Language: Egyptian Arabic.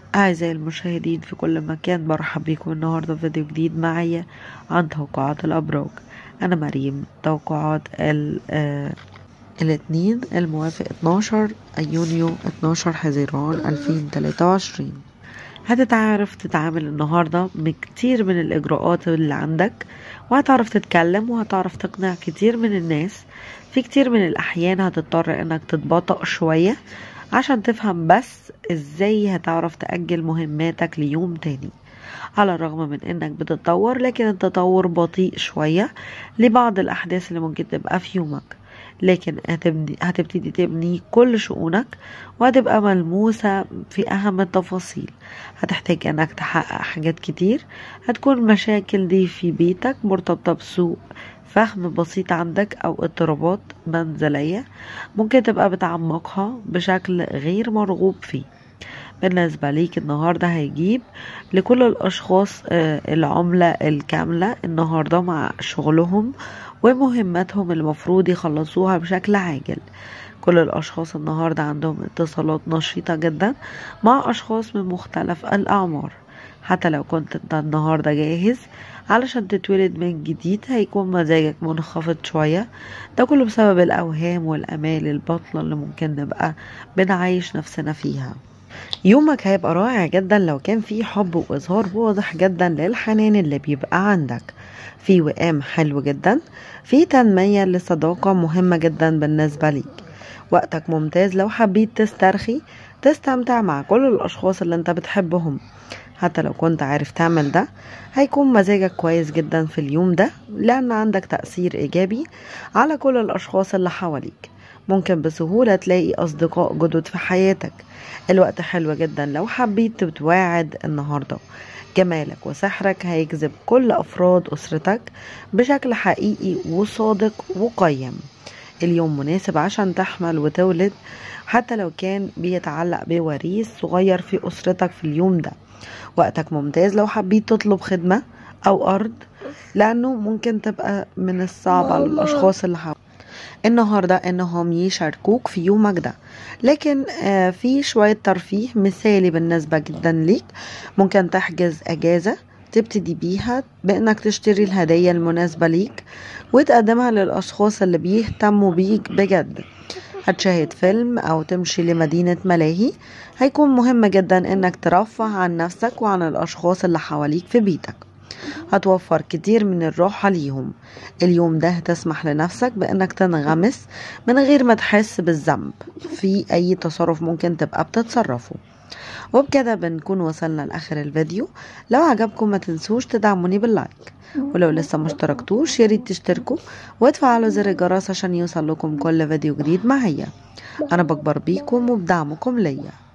أعزائي المشاهدين في كل مكان برحب بكم النهاردة في فيديو جديد معايا عن توقعات الأبراج أنا مريم توقعات ال آه الاثنين الموافق 12 يونيو 12 حزيران 2023 هتتعرف تتعامل النهاردة بكتير من الإجراءات اللي عندك وهتعرف تتكلم وهتعرف تقنع كتير من الناس في كتير من الأحيان هتضطر إنك تتباطأ شوية عشان تفهم بس ازاي هتعرف تأجل مهماتك ليوم تاني على الرغم من انك بتتطور لكن التطور بطيء شوية لبعض الأحداث اللي ممكن تبقى في يومك لكن هتبني هتبتدي تبني كل شؤونك وهتبقى ملموسة في أهم التفاصيل هتحتاج أنك تحقق حاجات كتير هتكون مشاكل دي في بيتك مرتبطة بسوء فهم بسيط عندك أو اضطرابات منزلية ممكن تبقى بتعمقها بشكل غير مرغوب فيه بالنسبة ليك النهاردة هيجيب لكل الأشخاص العملة الكاملة النهاردة مع شغلهم ومهماتهم المفروض يخلصوها بشكل عاجل كل الأشخاص النهاردة عندهم اتصالات نشيطة جدا مع أشخاص من مختلف الأعمار حتى لو كنت انت النهاردة جاهز علشان تتولد من جديد هيكون مزاجك منخفض شوية ده كله بسبب الأوهام والأمال الباطلة اللي ممكن نبقى بنعيش نفسنا فيها يومك هيبقى رائع جدا لو كان في حب وإظهار واضح جدا للحنان اللي بيبقى عندك في وئام حلو جدا في تنمية لصداقة مهمة جدا بالنسبة ليك وقتك ممتاز لو حبيت تسترخي تستمتع مع كل الأشخاص اللي انت بتحبهم حتى لو كنت عارف تعمل ده هيكون مزاجك كويس جدا في اليوم ده لأن عندك تأثير إيجابي على كل الأشخاص اللي حواليك ممكن بسهولة تلاقي أصدقاء جدد في حياتك الوقت حلو جدا لو حبيت تتواعد النهاردة جمالك وسحرك هيجذب كل أفراد أسرتك بشكل حقيقي وصادق وقيم اليوم مناسب عشان تحمل وتولد حتى لو كان بيتعلق بوريث صغير في أسرتك في اليوم ده وقتك ممتاز لو حبيت تطلب خدمة أو أرض لأنه ممكن تبقى من الصعب على الأشخاص اللي حواليك النهاردة انهم يشاركوك في يومك ده لكن آه في شوية ترفيه مثالي بالنسبة جدا ليك ممكن تحجز اجازة تبتدي بيها بانك تشتري الهدية المناسبة ليك وتقدمها للاشخاص اللي بيهتموا بيك بجد هتشاهد فيلم او تمشي لمدينة ملاهي هيكون مهم جدا انك ترفه عن نفسك وعن الاشخاص اللي حواليك في بيتك هتوفر كتير من الراحة ليهم اليوم ده هتسمح لنفسك بانك تنغمس من غير ما تحس بالذنب في اي تصرف ممكن تبقى بتتصرفه وبكده بنكون وصلنا لاخر الفيديو لو عجبكم ما تنسوش تدعموني باللايك ولو لسه مشتركتوش ياريت تشتركوا وتفعلوا زر الجرس عشان يوصل لكم كل فيديو جديد معايا انا بكبر بيكم وبدعمكم ليا